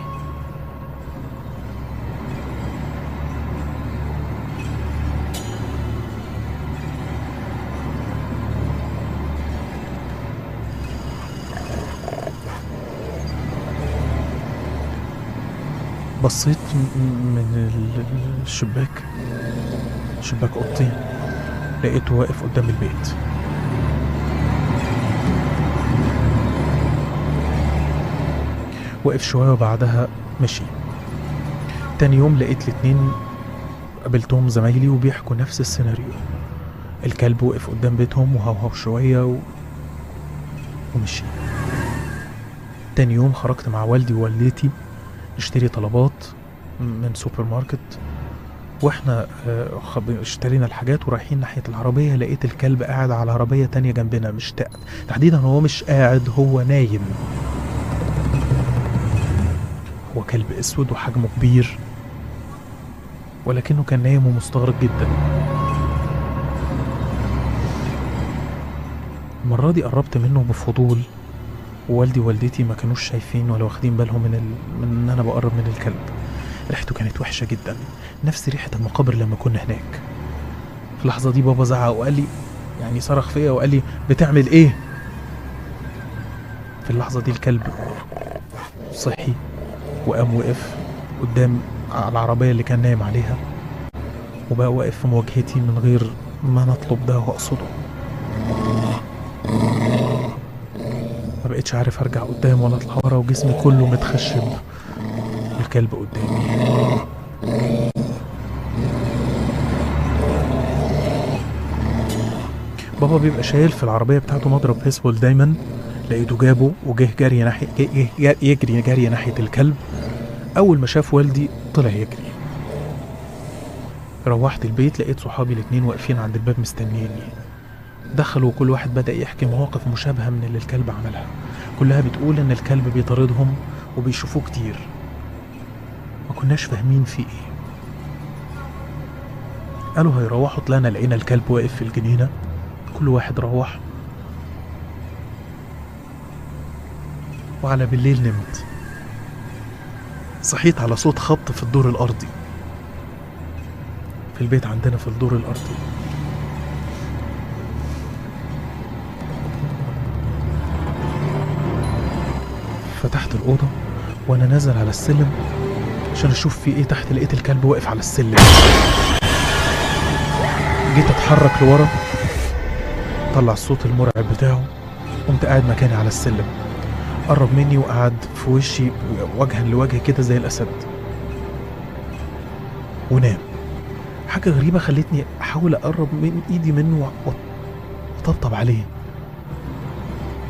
بصيت م- من ال- الشباك شباك اوضتي لقيته واقف قدام البيت وقف شوية وبعدها مشي تاني يوم لقيت الاتنين قابلتهم زمايلي وبيحكوا نفس السيناريو الكلب وقف قدام بيتهم وهوهو شوية و... ومشي تاني يوم خرجت مع والدي ووالدتي نشتري طلبات من سوبر ماركت واحنا آه، خب- اشترينا الحاجات ورايحين ناحية العربية لقيت الكلب قاعد على عربية تانية جنبنا مش تا... تحديدا هو مش قاعد هو نايم هو كلب اسود وحجمه كبير ولكنه كان نايم ومستغرب جدا المرة دي قربت منه بفضول ووالدي ووالدتي ما كانوش شايفين ولا واخدين بالهم من ال... من ان انا بقرب من الكلب ريحته كانت وحشه جدا نفس ريحه المقابر لما كنا هناك في اللحظه دي بابا زعق وقال لي يعني صرخ فيا وقال لي بتعمل ايه في اللحظه دي الكلب صحي وقام وقف قدام على العربيه اللي كان نايم عليها وبقى واقف في مواجهتي من غير ما نطلب ده واقصده ما بقتش عارف ارجع قدام ولا اطلع ورا وجسمي كله متخشب الكلب قدامي بابا بيبقى شايل في العربية بتاعته مضرب بيسبول دايما لقيته جابه وجه جري ناحية جه- جه- يجري جري ناحية الكلب أول ما شاف والدي طلع يجري روحت البيت لقيت صحابي الاتنين واقفين عند الباب مستنيني دخلوا وكل واحد بدأ يحكي مواقف مشابهة من اللي الكلب عملها كلها بتقول إن الكلب بيطاردهم وبيشوفوه كتير ما كناش فاهمين في ايه قالوا هيروحوا طلعنا لقينا الكلب واقف في الجنينة كل واحد روح وعلى بالليل نمت صحيت على صوت خبط في الدور الأرضي في البيت عندنا في الدور الأرضي فتحت الأوضة وأنا نازل على السلم عشان أشوف في إيه تحت لقيت الكلب واقف على السلم جيت أتحرك لورا طلع الصوت المرعب بتاعه قمت قاعد مكاني على السلم قرب مني وقعد في وشي وجها لوجه كده زي الأسد ونام حاجة غريبة خلتني أحاول أقرب من إيدي منه وأ- وأطبطب عليه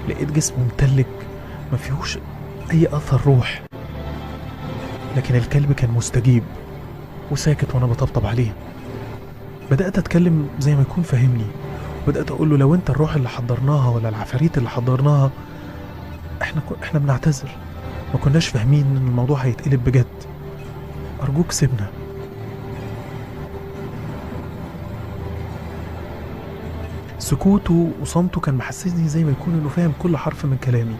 لقيت جسمه متلج ما فيهوش اي اثر روح لكن الكلب كان مستجيب وساكت وانا بطبطب عليه بدات اتكلم زي ما يكون فاهمني بدات اقول له لو انت الروح اللي حضرناها ولا العفاريت اللي حضرناها احنا كو احنا بنعتذر ما كناش فاهمين ان الموضوع هيتقلب بجد ارجوك سيبنا سكوته وصمته كان محسسني زي ما يكون انه فاهم كل حرف من كلامي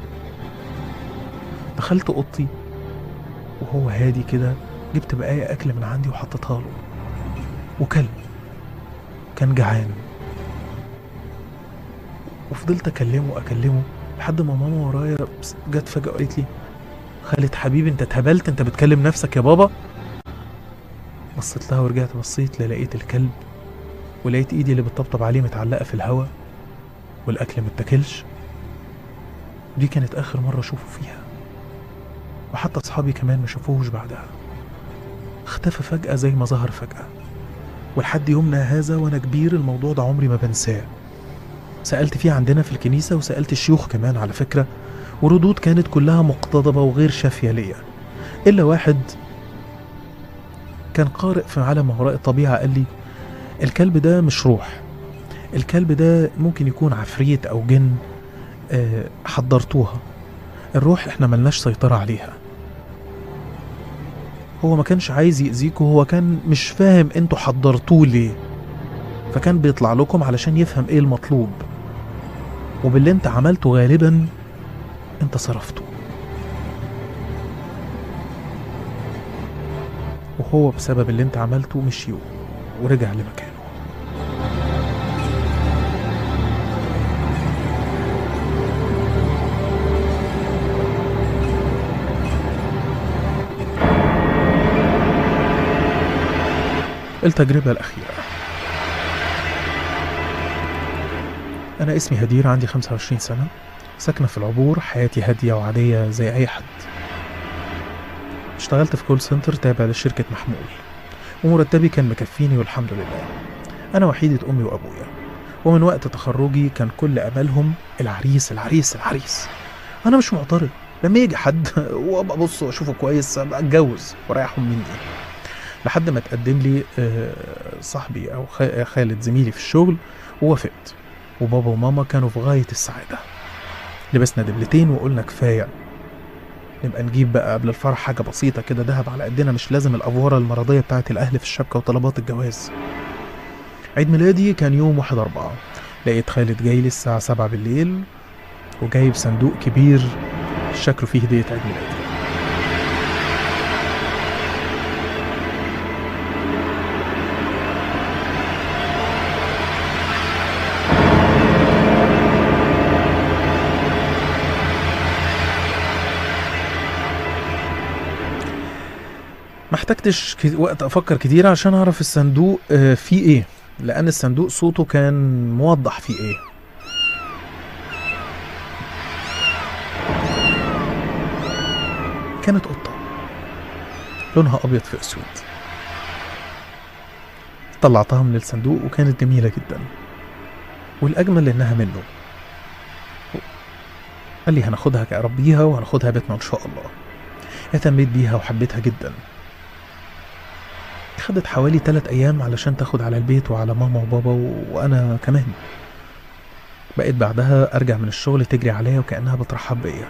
دخلت اوضتي وهو هادي كده جبت بقايا اكل من عندي وحطيتها له وكلب كان جعان وفضلت اكلمه اكلمه لحد ما ماما ورايا بس- جت فجاه قالت لي خالد حبيبي انت اتهبلت انت بتكلم نفسك يا بابا بصيت لها ورجعت بصيت لقيت الكلب ولقيت ايدي اللي بتطبطب عليه متعلقه في الهوا والاكل متاكلش دي كانت اخر مره اشوفه فيها وحتى اصحابي كمان ما شافوهوش بعدها اختفى فجاه زي ما ظهر فجاه ولحد يومنا هذا وانا كبير الموضوع ده عمري ما بنساه سالت فيه عندنا في الكنيسه وسالت الشيوخ كمان على فكره وردود كانت كلها مقتضبه وغير شافيه ليا الا واحد كان قارئ في عالم ما وراء الطبيعه قال لي الكلب ده مش روح الكلب ده ممكن يكون عفريت او جن آه، حضرتوها الروح احنا ملناش سيطرة عليها هو ما كانش عايز يأذيكوا هو كان مش فاهم انتوا حضرتوه ليه فكان بيطلع لكم علشان يفهم ايه المطلوب وباللي انت عملته غالبا انت صرفته وهو بسبب اللي انت عملته مشي ورجع لمكانه التجربة الأخيرة أنا اسمي هدير عندي 25 سنة ساكنة في العبور حياتي هادية وعادية زي أي حد اشتغلت في كول سنتر تابع لشركة محمول ومرتبي كان مكفيني والحمد لله أنا وحيدة أمي وأبويا ومن وقت تخرجي كان كل أملهم العريس العريس العريس أنا مش معترض لما يجي حد وابقى ابص واشوفه كويس ابقى اتجوز واريحهم مني لحد ما تقدم لي آه، صاحبي او خ- خالد زميلي في الشغل ووافقت وبابا وماما كانوا في غاية السعادة لبسنا دبلتين وقلنا كفاية نبقى نجيب بقى قبل الفرح حاجة بسيطة كده دهب على قدنا مش لازم الأفورة المرضية بتاعت الأهل في الشبكة وطلبات الجواز عيد ميلادي كان يوم واحد أربعة لقيت خالد جاي لي الساعة سبعة بالليل وجايب صندوق كبير شكله فيه هدية عيد ميلادي ما احتجتش ك- وقت افكر كتير عشان اعرف الصندوق آه، فيه ايه لان الصندوق صوته كان موضح فيه ايه كانت قطة لونها ابيض في اسود طلعتها من الصندوق وكانت جميلة جدا والاجمل انها منه قال لي هناخدها كأربيها وهناخدها بيتنا ان شاء الله اهتميت بيها وحبيتها جدا خدت حوالي تلات أيام علشان تاخد على البيت وعلى ماما وبابا و... وأنا كمان بقيت بعدها أرجع من الشغل تجري عليا وكأنها بترحب بيا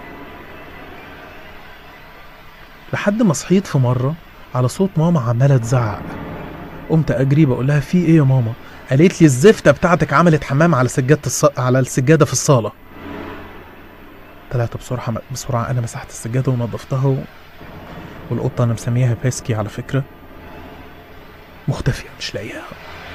لحد ما صحيت في مرة على صوت ماما عمالة تزعق قمت أجري بقول لها في إيه يا ماما قالت لي الزفتة بتاعتك عملت حمام على سجادة الص... على السجادة في الصالة طلعت بسرعة بسرعة أنا مسحت السجادة ونظفتها و... والقطة أنا مسميها باسكي على فكرة مختفية مش لاقيها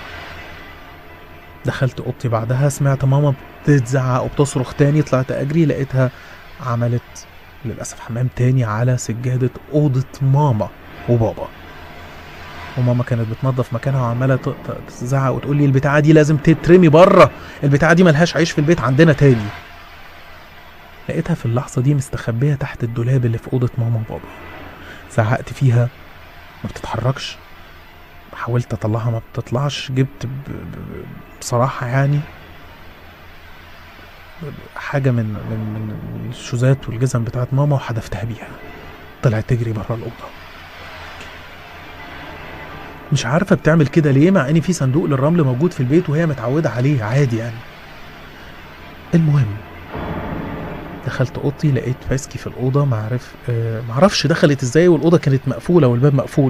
دخلت اوضتي بعدها سمعت ماما بتزعق وبتصرخ تاني طلعت اجري لقيتها عملت للاسف حمام تاني على سجادة اوضة ماما وبابا وماما كانت بتنظف مكانها وعمالة ت- ت- تزعق وتقول لي البتاعة دي لازم تترمي بره البتاعة دي ملهاش عيش في البيت عندنا تاني لقيتها في اللحظة دي مستخبية تحت الدولاب اللي في أوضة ماما وبابا زعقت فيها ما بتتحركش حاولت اطلعها ما بتطلعش جبت ب... ب... بصراحة يعني حاجه من من من الشوزات والجزم بتاعت ماما وحدفتها بيها طلعت تجري بره الاوضه مش عارفه بتعمل كده ليه مع ان في صندوق للرمل موجود في البيت وهي متعوده عليه عادي يعني المهم دخلت اوضتي لقيت باسكي في الاوضه معرف آه معرفش دخلت ازاي والاوضه كانت مقفوله والباب مقفول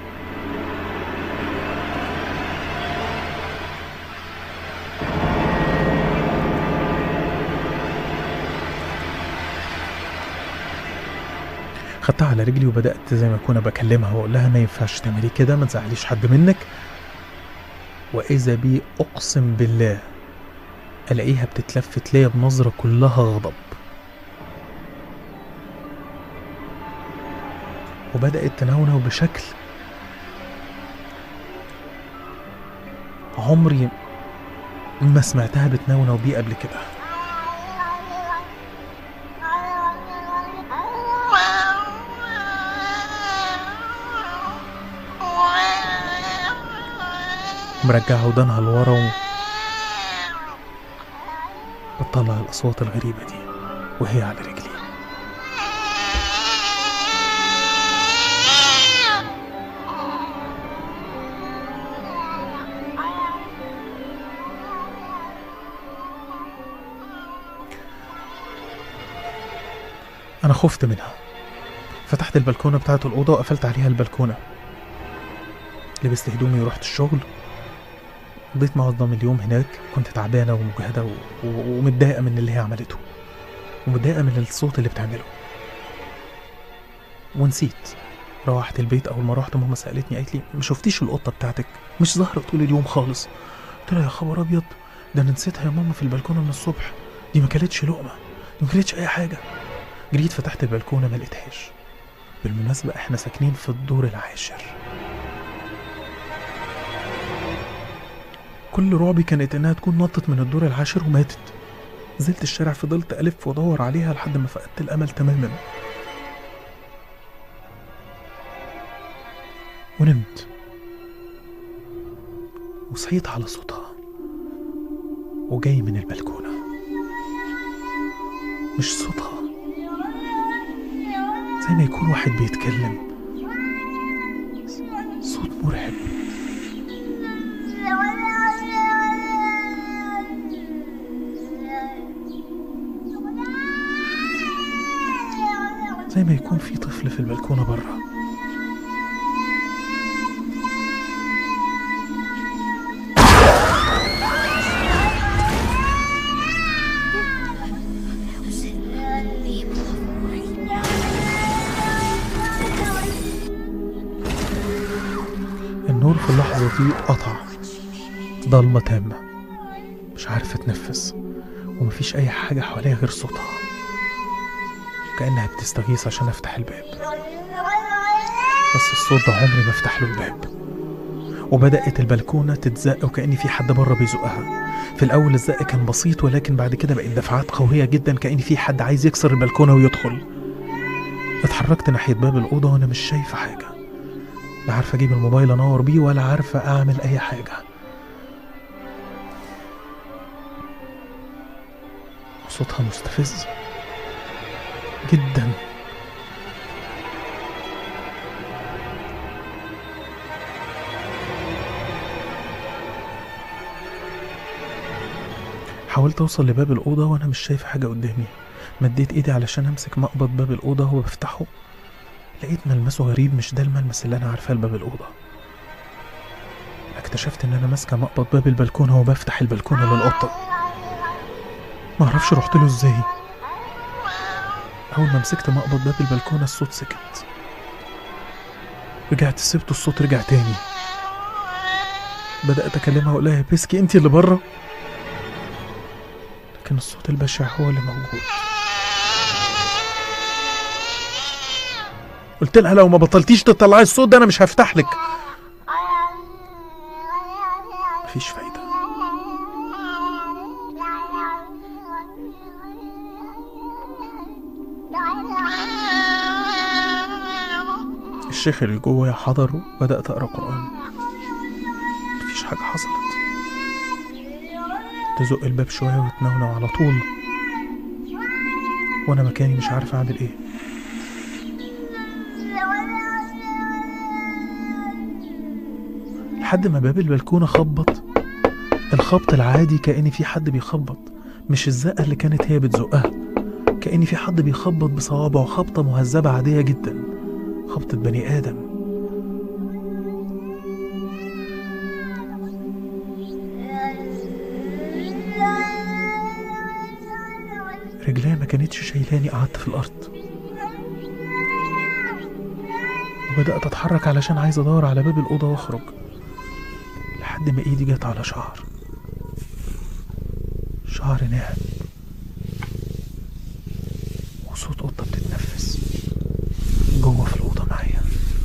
خدتها على رجلي وبدات زي ما اكون بكلمها واقول لها ما ينفعش تعملي كده ما تزعليش حد منك واذا بي اقسم بالله الاقيها بتتلفت ليا بنظره كلها غضب وبدات تنونو بشكل عمري ما سمعتها بتنونو بيه قبل كده مرجعة ودانها لورا و... بتطلع الأصوات الغريبة دي وهي على رجلي أنا خفت منها فتحت البلكونة بتاعة الأوضة وقفلت عليها البلكونة لبست هدومي ورحت الشغل قضيت معظم اليوم هناك كنت تعبانة ومجهدة و... و... ومتضايقة من اللي هي عملته ومتضايقة من الصوت اللي بتعمله ونسيت روحت البيت أول ما روحت ماما سألتني قالت لي ما شفتيش القطة بتاعتك مش ظاهرة طول اليوم خالص قلت لها يا خبر أبيض ده أنا نسيتها يا ماما في البلكونة من الصبح دي ما كلتش لقمة دي ما كلتش أي حاجة جريت فتحت البلكونة ما لقيتهاش بالمناسبة احنا ساكنين في الدور العاشر كل رعبي كانت انها تكون نطت من الدور العاشر وماتت نزلت الشارع فضلت الف وادور عليها لحد ما فقدت الامل تماما ونمت وصحيت على صوتها وجاي من البلكونه مش صوتها زي ما يكون واحد بيتكلم صوت مرعب زي ما يكون في طفل في البلكونة برا النور في اللحظة دي قطع ضلمة تامة مش عارف اتنفس ومفيش أي حاجة حواليا غير صوتها كأنها بتستغيث عشان أفتح الباب بس الصوت ده عمري ما أفتح له الباب وبدأت البلكونة تتزق وكأن في حد بره بيزقها في الأول الزق كان بسيط ولكن بعد كده بقت دفعات قوية جدا كأن في حد عايز يكسر البلكونة ويدخل اتحركت ناحية باب الأوضة وأنا مش شايفة حاجة لا عارفة أجيب الموبايل أنور بيه ولا عارفة أعمل أي حاجة صوتها مستفز جدا حاولت اوصل لباب الاوضه وانا مش شايف حاجه قدامي مديت ايدي علشان امسك مقبض باب الاوضه وبفتحه لقيت ملمسه غريب مش ده الملمس اللي انا عارفاه لباب الاوضه اكتشفت ان انا ماسكه مقبض باب البلكونه وبفتح البلكونه للقطه معرفش رحت له ازاي أول ما مسكت مقبض باب البلكونة الصوت سكت رجعت سبته الصوت رجع تاني بدأت أكلمها وأقول لها يا بيسكي أنت اللي بره لكن الصوت البشع هو اللي موجود قلت لها لو ما بطلتيش تطلعي الصوت ده أنا مش هفتح لك مفيش فايدة الشيخ اللي جوايا حضر وبدأت أقرأ قرآن مفيش حاجة حصلت تزق الباب شوية وتنونو على طول وانا مكاني مش عارف اعمل ايه لحد ما باب البلكونة خبط الخبط العادي كأن في حد بيخبط مش الزقة اللي كانت هي بتزقها كأن في حد بيخبط بصوابعه خبطة مهذبة عادية جدا خبطة بني آدم رجليا ما كانتش شايلاني قعدت في الأرض وبدأت أتحرك علشان عايز أدور على باب الأوضة وأخرج لحد ما إيدي جت على شعر شعر ناعم وصوت قطة بتتنفس جوه في الأوضة معايا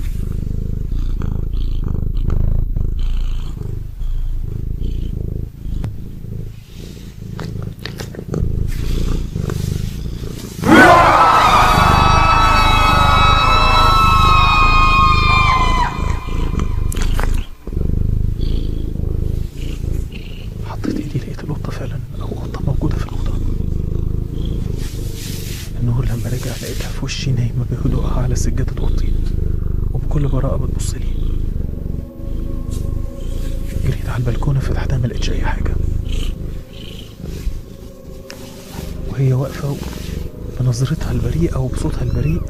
حطيت ايدي لقيت القطة فعلا أو قطة موجودة في الأوضة النور لما رجع لقيتها في وشي نايمة بهدوءها على سجادة أوضتي وبكل براءة بتبص لي جريت على البلكونة فتحتها ما لقيتش أي حاجة وهي واقفة بنظرتها البريئة وبصوتها البريء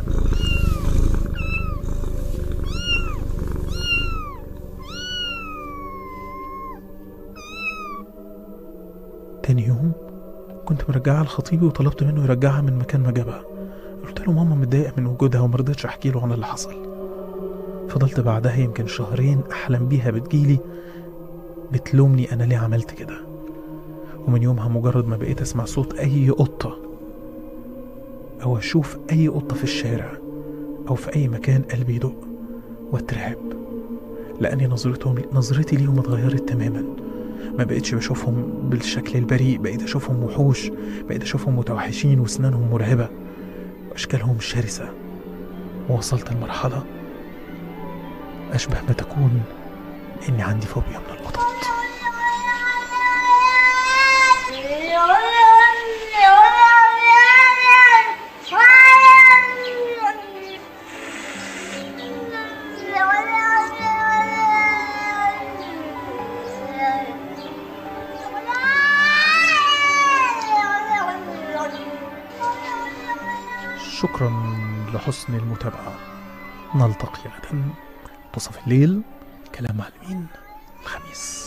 تاني يوم كنت مرجعها لخطيبي وطلبت منه يرجعها من مكان ما جابها قلت له ماما متضايقة من وجودها ومرضتش احكي له عن اللي حصل فضلت بعدها يمكن شهرين احلم بيها بتجيلي بتلومني انا ليه عملت كده ومن يومها مجرد ما بقيت اسمع صوت اي قطة او اشوف اي قطة في الشارع او في اي مكان قلبي يدق واترعب لاني نظرتهم نظرتي ليهم اتغيرت تماما ما بقتش بشوفهم بالشكل البريء بقيت اشوفهم وحوش بقيت اشوفهم متوحشين واسنانهم مرعبة واشكالهم شرسة ووصلت لمرحلة اشبه ما تكون اني عندي فوبيا من القطط شكرا لحسن المتابعة نلتقي غدا منتصف الليل كلام معلمين الخميس